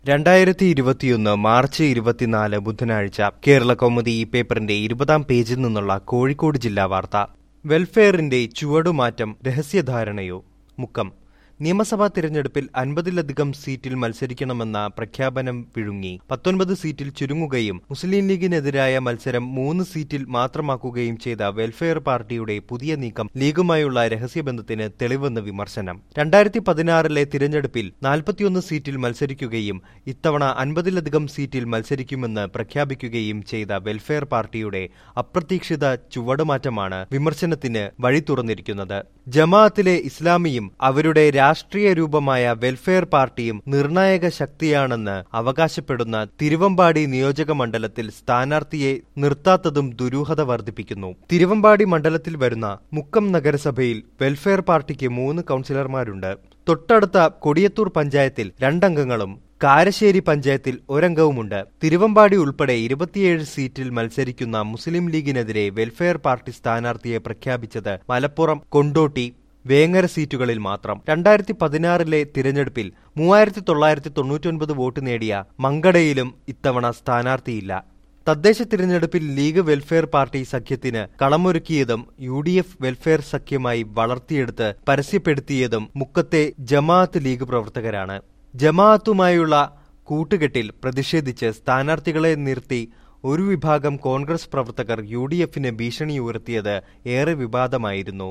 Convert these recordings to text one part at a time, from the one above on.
രണ്ടായിരത്തി ഇരുപത്തിയൊന്ന് മാർച്ച് ഇരുപത്തിനാല് ബുധനാഴ്ച കേരള കൗമുദി ഈ പേപ്പറിന്റെ ഇരുപതാം പേജിൽ നിന്നുള്ള കോഴിക്കോട് ജില്ലാ വാർത്ത വെൽഫെയറിന്റെ ചുവടുമാറ്റം രഹസ്യധാരണയോ മുക്കം നിയമസഭാ തിരഞ്ഞെടുപ്പിൽ അൻപതിലധികം സീറ്റിൽ മത്സരിക്കണമെന്ന പ്രഖ്യാപനം വിഴുങ്ങി പത്തൊൻപത് സീറ്റിൽ ചുരുങ്ങുകയും മുസ്ലിം ലീഗിനെതിരായ മത്സരം മൂന്ന് സീറ്റിൽ മാത്രമാക്കുകയും ചെയ്ത വെൽഫെയർ പാർട്ടിയുടെ പുതിയ നീക്കം ലീഗുമായുള്ള രഹസ്യബന്ധത്തിന് തെളിവെന്ന് വിമർശനം രണ്ടായിരത്തി പതിനാറിലെ തിരഞ്ഞെടുപ്പിൽ നാൽപ്പത്തിയൊന്ന് സീറ്റിൽ മത്സരിക്കുകയും ഇത്തവണ അൻപതിലധികം സീറ്റിൽ മത്സരിക്കുമെന്ന് പ്രഖ്യാപിക്കുകയും ചെയ്ത വെൽഫെയർ പാർട്ടിയുടെ അപ്രതീക്ഷിത ചുവടുമാറ്റമാണ് വിമർശനത്തിന് വഴി തുറന്നിരിക്കുന്നത് ജമാഅത്തിലെ ഇസ്ലാമിയും അവരുടെ രാഷ്ട്രീയ രൂപമായ വെൽഫെയർ പാർട്ടിയും നിർണായക ശക്തിയാണെന്ന് അവകാശപ്പെടുന്ന തിരുവമ്പാടി നിയോജക മണ്ഡലത്തിൽ സ്ഥാനാർത്ഥിയെ നിർത്താത്തതും ദുരൂഹത വർദ്ധിപ്പിക്കുന്നു തിരുവമ്പാടി മണ്ഡലത്തിൽ വരുന്ന മുക്കം നഗരസഭയിൽ വെൽഫെയർ പാർട്ടിക്ക് മൂന്ന് കൌൺസിലർമാരുണ്ട് തൊട്ടടുത്ത കൊടിയത്തൂർ പഞ്ചായത്തിൽ രണ്ടംഗങ്ങളും കാരശ്ശേരി പഞ്ചായത്തിൽ ഒരംഗവുമുണ്ട് തിരുവമ്പാടി ഉൾപ്പെടെ ഇരുപത്തിയേഴ് സീറ്റിൽ മത്സരിക്കുന്ന മുസ്ലിം ലീഗിനെതിരെ വെൽഫെയർ പാർട്ടി സ്ഥാനാർത്ഥിയെ പ്രഖ്യാപിച്ചത് മലപ്പുറം കൊണ്ടോട്ടി വേങ്ങര സീറ്റുകളിൽ മാത്രം രണ്ടായിരത്തി പതിനാറിലെ തിരഞ്ഞെടുപ്പിൽ മൂവായിരത്തി തൊള്ളായിരത്തി തൊണ്ണൂറ്റൊൻപത് വോട്ട് നേടിയ മങ്കടയിലും ഇത്തവണ സ്ഥാനാർത്ഥിയില്ല തദ്ദേശ തിരഞ്ഞെടുപ്പിൽ ലീഗ് വെൽഫെയർ പാർട്ടി സഖ്യത്തിന് കളമൊരുക്കിയതും യു ഡി എഫ് വെൽഫെയർ സഖ്യമായി വളർത്തിയെടുത്ത് പരസ്യപ്പെടുത്തിയതും മുക്കത്തെ ജമാഅത്ത് ലീഗ് പ്രവർത്തകരാണ് ജമാഅത്തുമായുള്ള കൂട്ടുകെട്ടിൽ പ്രതിഷേധിച്ച് സ്ഥാനാർത്ഥികളെ നിർത്തി ഒരു വിഭാഗം കോൺഗ്രസ് പ്രവർത്തകർ യു ഡി എഫിന് ഭീഷണി ഉയർത്തിയത് ഏറെ വിവാദമായിരുന്നു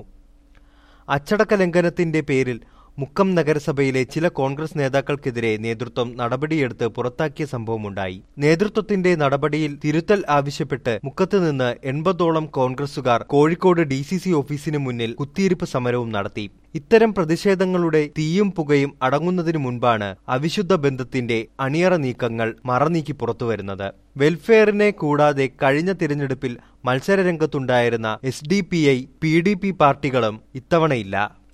അച്ചടക്ക ലംഘനത്തിന്റെ പേരിൽ മുക്കം നഗരസഭയിലെ ചില കോൺഗ്രസ് നേതാക്കൾക്കെതിരെ നേതൃത്വം നടപടിയെടുത്ത് പുറത്താക്കിയ സംഭവമുണ്ടായി നേതൃത്വത്തിന്റെ നടപടിയിൽ തിരുത്തൽ ആവശ്യപ്പെട്ട് മുക്കത്ത് നിന്ന് എൺപതോളം കോൺഗ്രസുകാർ കോഴിക്കോട് ഡി സി സി ഓഫീസിന് മുന്നിൽ കുത്തിയിരിപ്പ് സമരവും നടത്തി ഇത്തരം പ്രതിഷേധങ്ങളുടെ തീയും പുകയും അടങ്ങുന്നതിനു മുൻപാണ് അവിശുദ്ധ ബന്ധത്തിന്റെ അണിയറ നീക്കങ്ങൾ മറനീക്കി പുറത്തുവരുന്നത് വെൽഫെയറിനെ കൂടാതെ കഴിഞ്ഞ തിരഞ്ഞെടുപ്പിൽ മത്സരരംഗത്തുണ്ടായിരുന്ന S D P I P D P പാർട്ടികളും ഇത്തവണയില്ല